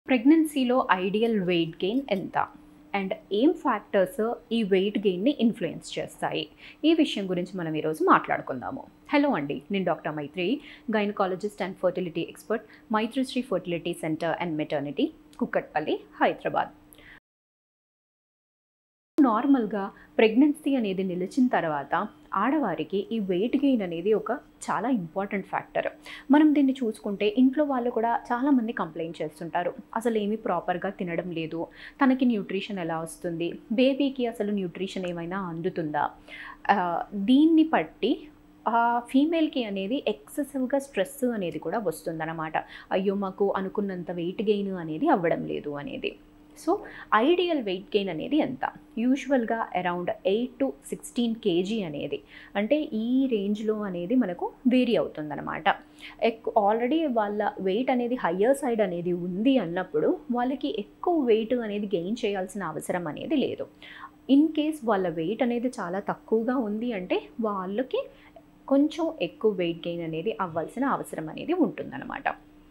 ప్రెగ్నెన్సీలో ideal weight gain ఎంత and ఏం ఫ్యాక్టర్స్ ఈ వెయిట్ గెయిన్ని ఇన్ఫ్లుయెన్స్ చేస్తాయి ఈ విషయం గురించి మనం ఈరోజు మాట్లాడుకుందాము హలో అండి నేను doctor Maithri gynaecologist and fertility expert Maithrishree fertility centre and maternity Kukatpally Hyderabad నార్మల్గా ప్రెగ్నెన్సీ అనేది నిలిచిన తర్వాత ఆడవారికి ఈ వెయిట్ గెయిన్ అనేది ఒక చాలా ఇంపార్టెంట్ ఫ్యాక్టర్ మనం దీన్ని చూసుకుంటే ఇంట్లో వాళ్ళు కూడా చాలామంది కంప్లైంట్ చేస్తుంటారు అసలు ఏమీ ప్రాపర్గా తినడం లేదు తనకి న్యూట్రిషన్ ఎలా వస్తుంది బేబీకి అసలు న్యూట్రిషన్ ఏమైనా అందుతుందా ఆ, దీన్ని బట్టి ఫీమేల్కి అనేది ఎక్సెసివ్గా స్ట్రెస్ అనేది కూడా వస్తుందన్నమాట అయ్యో మాకు అనుకున్నంత వెయిట్ గెయిన్ అనేది అవ్వడం లేదు అనేది సో ఐడియల్ వెయిట్ గెయిన్ అనేది ఎంత యూజువల్గా around eight to sixteen kg అనేది అంటే ఈ రేంజ్లో అనేది మనకు వేరీ అవుతుందన్నమాట ఎక్కువ ఆల్రెడీ వాళ్ళ వెయిట్ అనేది హయ్యర్ సైడ్ అనేది ఉంది అన్నప్పుడు వాళ్ళకి ఎక్కువ వెయిట్ అనేది గెయిన్ చేయాల్సిన అవసరం అనేది లేదు ఇన్ కేస్ వాళ్ళ వెయిట్ అనేది చాలా తక్కువగా ఉంది అంటే వాళ్ళకి కొంచెం ఎక్కువ వెయిట్ గెయిన్ అనేది అవ్వాల్సిన అవసరం అనేది ఉంటుందన్నమాట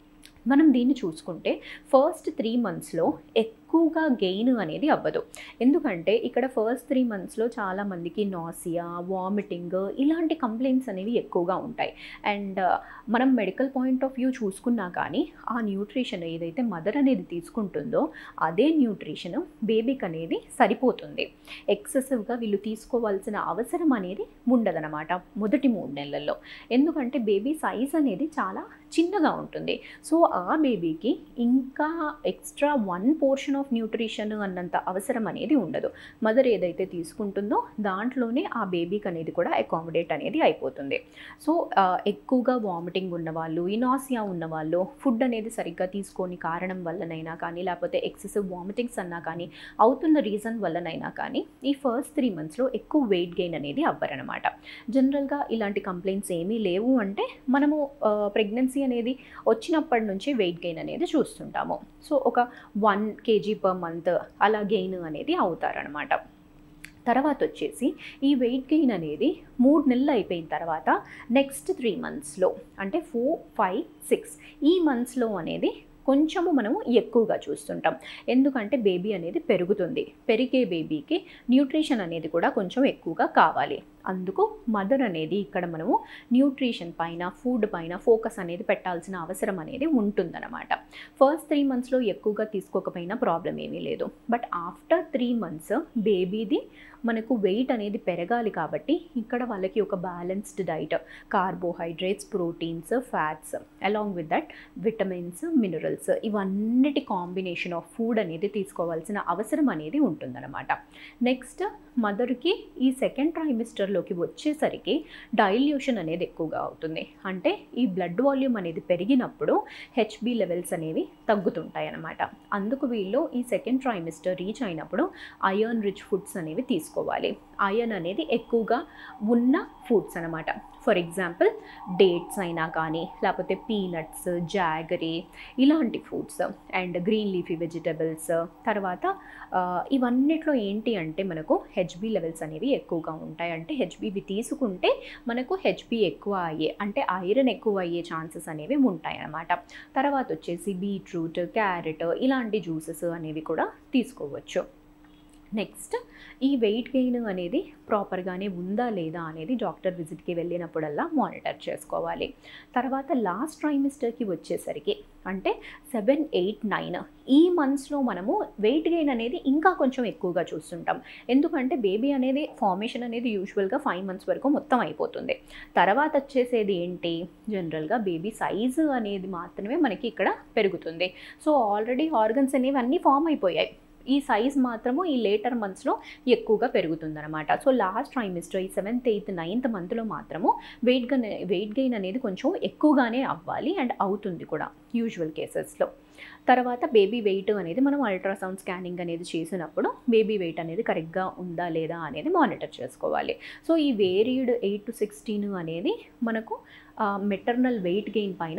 మనం దీన్ని చూసుకుంటే ఫస్ట్ త్రీ మంత్స్లో ఎక్కువగా గెయిన్ అనేది అవ్వదు ఎందుకంటే ఇక్కడ ఫస్ట్ త్రీ మంత్స్లో చాలామందికి నాసియా వామిటింగ్ ఇలాంటి కంప్లైంట్స్ అనేవి ఎక్కువగా ఉంటాయి అండ్ మనం మెడికల్ పాయింట్ ఆఫ్ వ్యూ చూసుకున్నా కానీ ఆ న్యూట్రిషన్ ఏదైతే మదర్ అనేది తీసుకుంటుందో అదే న్యూట్రిషన్ బేబీకి అనేది సరిపోతుంది ఎక్సెసివ్గా వీళ్ళు తీసుకోవాల్సిన అవసరం అనేది ఉండదన్నమాట మొదటి మూడు నెలల్లో ఎందుకంటే బేబీ సైజ్ అనేది చాలా చిన్నగా ఉంటుంది సో ఆ బేబీకి ఇంకా extra one portion of nutrition అన్నంత అవసరం అనేది ఉండదు మదర్ ఏదైతే తీసుకుంటుందో దాంట్లోనే ఆ బేబీకి అనేది కూడా అకామిడేట్ అనేది అయిపోతుంది సో ఆ, ఎక్కువగా వామిటింగ్ ఉన్నవాళ్ళు ఇనాసియా ఉన్నవాళ్ళు ఫుడ్ అనేది సరిగ్గా తీసుకోని కారణం వల్లనైనా కానీ లేకపోతే ఎక్సెసివ్ వామిటింగ్స్ అన్నా కానీ అవుతున్న రీజన్ వల్లనైనా కానీ ఈ ఫస్ట్ త్రీ మంత్స్లో ఎక్కువ వెయిట్ గెయిన్ అనేది అవ్వరనమాట జనరల్గా ఇలాంటి కంప్లైంట్స్ ఏమీ లేవు అంటే మనము ప్రెగ్నెన్సీ అనేది వచ్చినప్పటి నుంచి వెయిట్ గెయిన్ అనేది చూస్తుంటాము సో ఒక వన్ కేజీ పర్ మంత్ అలా గెయిన్ అనేది అవుతారనమాట తర్వాత వచ్చేసి ఈ వెయిట్ గెయిన్ అనేది మూడు నెలలు అయిపోయిన తర్వాత నెక్స్ట్ త్రీ మంత్స్లో అంటే ఫోర్ ఫైవ్ సిక్స్ ఈ మంత్స్లో అనేది కొంచెము మనము ఎక్కువగా చూస్తుంటాం ఎందుకంటే బేబీ అనేది పెరుగుతుంది పెరిగే బేబీకి న్యూట్రిషన్ అనేది కూడా కొంచెం ఎక్కువగా కావాలి అందుకు మదర్ అనేది ఇక్కడ మనము న్యూట్రిషన్ పైన ఫుడ్ పైన ఫోకస్ అనేది పెట్టాల్సిన అవసరం అనేది ఉంటుందన్నమాట ఫస్ట్ త్రీ మంత్స్లో ఎక్కువగా తీసుకోకపోయినా ప్రాబ్లం ఏమీ లేదు బట్ ఆఫ్టర్ త్రీ మంత్స్ బేబీది మనకు వెయిట్ అనేది పెరగాలి కాబట్టి ఇక్కడ వాళ్ళకి ఒక balanced diet carbohydrates proteins fats along with that vitamins minerals ఇవన్నిటి కాంబినేషన్ ఆఫ్ ఫుడ్ అనేది తీసుకోవాల్సిన అవసరం అనేది ఉంటుందన్నమాట నెక్స్ట్ మదర్కి ఈ సెకండ్ ట్రైమిస్టర్లోకి వచ్చేసరికి డైల్యూషన్ అనేది ఎక్కువగా అవుతుంది అంటే ఈ బ్లడ్ వాల్యూమ్ అనేది పెరిగినప్పుడు హెచ్బి లెవెల్స్ అనేవి తగ్గుతుంటాయి అన్నమాట అందుకు వీళ్ళు ఈ సెకండ్ ట్రైమిస్టర్ రీచ్ అయినప్పుడు అయర్న్ రిచ్ ఫుడ్స్ అనేవి తీసుకోవాలి అయర్న్ అనేది ఎక్కువగా ఉన్న ఫుడ్స్ అనమాట ఫర్ ఎగ్జాంపుల్ డేట్స్ అయినా కానీ లేకపోతే పీనట్స్ జాగరీ ఇలాంటి foods and green leafy vegetables తర్వాత ఆ, ఇవన్నిట్లో ఏంటి అంటే మనకు హెచ్బి లెవెల్స్ అనేవి ఎక్కువగా ఉంటాయి అంటే హెచ్బివి తీసుకుంటే మనకు హెచ్బి ఎక్కువ అయ్యే అంటే ఐరన్ ఎక్కువ అయ్యే ఛాన్సెస్ అనేవి ఉంటాయి అన్నమాట తర్వాత వచ్చేసి బీట్రూట్ క్యారెట్ ఇలాంటి జ్యూసెస్ అనేవి కూడా తీసుకోవచ్చు నెక్స్ట్ ఈ వెయిట్ గెయిన్ అనేది ప్రాపర్గానే ఉందా లేదా అనేది డాక్టర్ విజిట్కి వెళ్ళినప్పుడల్లా మానిటర్ చేసుకోవాలి తర్వాత లాస్ట్ ట్రైమిస్టర్కి వచ్చేసరికి అంటే సెవెన్ ఎయిట్ నైన్ ఈ మంత్స్లో మనము వెయిట్ గెయిన్ అనేది ఇంకా కొంచెం ఎక్కువగా చూస్తుంటాం ఎందుకంటే బేబీ అనేది ఫార్మేషన్ అనేది యూజువల్గా ఫైవ్ మంత్స్ వరకు మొత్తం అయిపోతుంది తర్వాత వచ్చేసేది ఏంటి జనరల్గా బేబీ సైజు అనేది మాత్రమే మనకి ఇక్కడ పెరుగుతుంది సో ఆల్రెడీ ఆర్గన్స్ అనేవి అన్నీ ఫామ్ అయిపోయాయి ఈ సైజ్ మాత్రము ఈ లేటర్ మంత్స్లో ఎక్కువగా పెరుగుతుందన్నమాట సో లాస్ట్ ట్రైమిస్టర్ ఈ సెవెంత్ ఎయిత్ నైన్త్ మంత్లో మాత్రము వెయిట్ గన్ వెయిట్ గెయిన్ అనేది కొంచెం ఎక్కువగానే అవ్వాలి అండ్ అవుతుంది కూడా యూజువల్ కేసెస్లో తర్వాత బేబీ వెయిట్ అనేది మనం అల్ట్రాసౌండ్ స్కానింగ్ అనేది చేసినప్పుడు బేబీ వెయిట్ అనేది కరెక్ట్గా ఉందా లేదా అనేది మానిటర్ చేసుకోవాలి సో ఈ వేరీడ్ ఎయిట్ టు సిక్స్టీన్ అనేది మనకు మెటర్నల్ వెయిట్ గెయిన్ పైన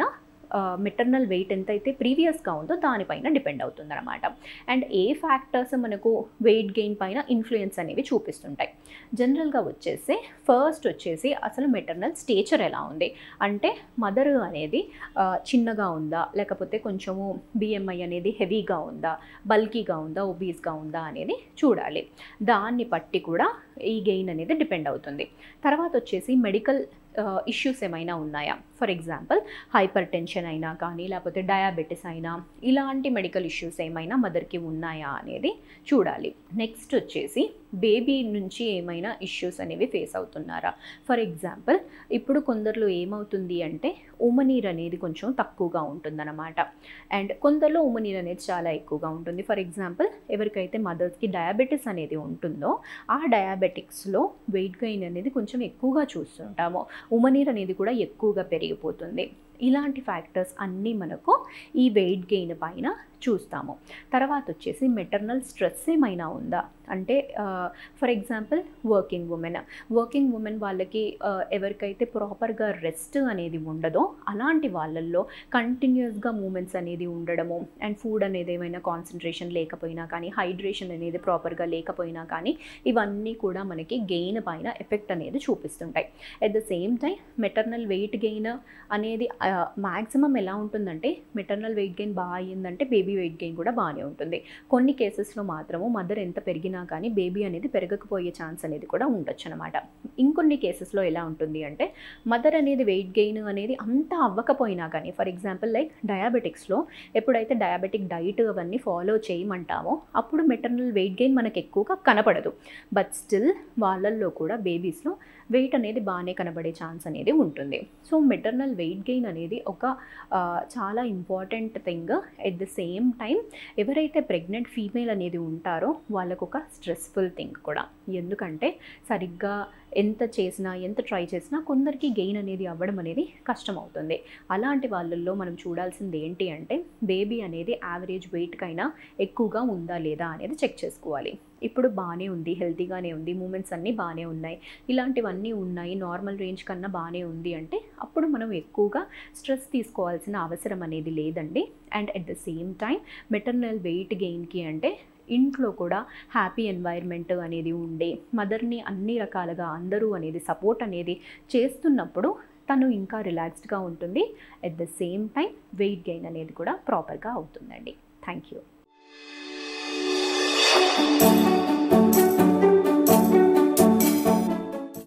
మెటర్నల్ వెయిట్ ఎంతైతే ప్రీవియస్గా ఉందో దానిపైన డిపెండ్ అవుతుంది అనమాట అండ్ ఏ ఫ్యాక్టర్స్ మనకు వెయిట్ గెయిన్ పైన ఇన్ఫ్లుయెన్స్ అనేవి చూపిస్తుంటాయి జనరల్గా వచ్చేసి ఫస్ట్ వచ్చేసి అసలు మెటర్నల్ స్టేచర్ ఎలా ఉంది అంటే మదర్ అనేది ఆ, చిన్నగా ఉందా లేకపోతే కొంచెము బిఎంఐ అనేది హెవీగా ఉందా బల్కీగా ఉందా ఒబీస్గా ఉందా అనేది చూడాలి దాన్ని బట్టి కూడా ఈ గెయిన్ అనేది డిపెండ్ అవుతుంది తర్వాత వచ్చేసి మెడికల్ ఇష్యూస్ ఏమైనా ఉన్నాయా ఫర్ ఎగ్జాంపుల్ హైపర్ టెన్షన్ అయినా కానీ లేకపోతే డయాబెటీస్ అయినా ఇలాంటి మెడికల్ ఇష్యూస్ ఏమైనా మదర్కి ఉన్నాయా అనేది చూడాలి నెక్స్ట్ వచ్చేసి బేబీ నుంచి ఏమైనా ఇష్యూస్ అనేవి ఫేస్ అవుతున్నారా ఫర్ ఎగ్జాంపుల్ ఇప్పుడు కొందరిలో ఏమవుతుంది అంటే ఉమనీర్ అనేది కొంచెం తక్కువగా ఉంటుందన్నమాట అండ్ కొందరిలో ఉమనీర్ అనేది చాలా ఎక్కువగా ఉంటుంది ఫర్ ఎగ్జాంపుల్ ఎవరికైతే మదర్స్కి డయాబెటీస్ అనేది ఉంటుందో ఆ డయాబెటిక్స్లో వెయిట్ గెయిన్ అనేది కొంచెం ఎక్కువగా చూస్తుంటాము ఉమనీర్ అనేది కూడా ఎక్కువగా పెరిగిపోతుంది ఇలాంటి ఫ్యాక్టర్స్ అన్నీ మనకు ఈ వెయిట్ గెయిన్ పైన చూస్తాము తర్వాత వచ్చేసి మెటర్నల్ స్ట్రెస్ ఏమైనా ఉందా అంటే for example working women working women వాళ్ళకి ఆ, ఎవరికైతే ప్రాపర్గా రెస్ట్ అనేది ఉండదో అలాంటి వాళ్ళల్లో కంటిన్యూస్గా మూమెంట్స్ అనేది ఉండడము అండ్ ఫుడ్ అనేది ఏమైనా కాన్సన్ట్రేషన్ లేకపోయినా కానీ హైడ్రేషన్ అనేది ప్రాపర్గా లేకపోయినా కానీ ఇవన్నీ కూడా మనకి గెయిన్ పైన ఎఫెక్ట్ అనేది చూపిస్తుంటాయి at the same time maternal weight gain అనేది మ్యాక్సిమం ఎలా ఉంటుందంటే మెటర్నల్ వెయిట్ గెయిన్ బాగా అయ్యిందంటే బేబీ వెయిట్ గెయిన్ కూడా బాగానే ఉంటుంది కొన్ని కేసెస్లో మాత్రము మదర్ ఎంత పెరిగినా కానీ బేబీ అనేది పెరగకపోయే ఛాన్స్ అనేది కూడా ఉండొచ్చు అనమాట ఇంకొన్ని కేసెస్లో ఎలా ఉంటుంది అంటే మదర్ అనేది వెయిట్ గెయిన్ అనేది అంత అవ్వకపోయినా కానీ ఫర్ ఎగ్జాంపుల్ లైక్ డయాబెటిక్స్లో ఎప్పుడైతే డయాబెటిక్ డైట్ అవన్నీ ఫాలో చేయమంటామో అప్పుడు మెటర్నల్ వెయిట్ గెయిన్ మనకు ఎక్కువగా కనపడదు బట్ స్టిల్ వాళ్ళల్లో కూడా బేబీస్లో వెయిట్ అనేది బాగానే కనబడే ఛాన్స్ అనేది ఉంటుంది సో మెటర్నల్ వెయిట్ గెయిన్ అనేది ఒక ఆ, చాలా important thing at the same time ఎవరైతే ప్రెగ్నెంట్ ఫీమేల్ అనేది ఉంటారో వాళ్ళకు ఒక స్ట్రెస్ఫుల్ థింగ్ కూడా ఎందుకంటే సరిగ్గా ఎంత చేసినా ఎంత ట్రై చేసినా కొందరికి గెయిన్ అనేది అవ్వడం అనేది కష్టం అవుతుంది అలాంటి వాళ్ళల్లో మనం చూడాల్సింది ఏంటి అంటే బేబీ అనేది యావరేజ్ వెయిట్కైనా ఎక్కువగా ఉందా లేదా అనేది చెక్ చేసుకోవాలి ఇప్పుడు బాగానే ఉంది హెల్తీగానే ఉంది మూమెంట్స్ అన్నీ బాగానే ఉన్నాయి ఇలాంటివన్నీ ఉన్నాయి నార్మల్ రేంజ్ కన్నా బాగానే ఉంది అంటే అప్పుడు మనం ఎక్కువగా స్ట్రెస్ తీసుకోవాల్సిన అవసరం అనేది లేదండి and at the same time maternal weight గెయిన్కి అంటే ఇంట్లో కూడా హ్యాపీ ఎన్వైర్న్మెంట్ అనేది ఉండే మదర్ని అన్ని రకాలుగా అందరూ అనేది సపోర్ట్ అనేది చేస్తున్నప్పుడు తను ఇంకా రిలాక్స్డ్గా ఉంటుంది at the same time weight gain అనేది కూడా ప్రాపర్గా అవుతుందండి థ్యాంక్ యూ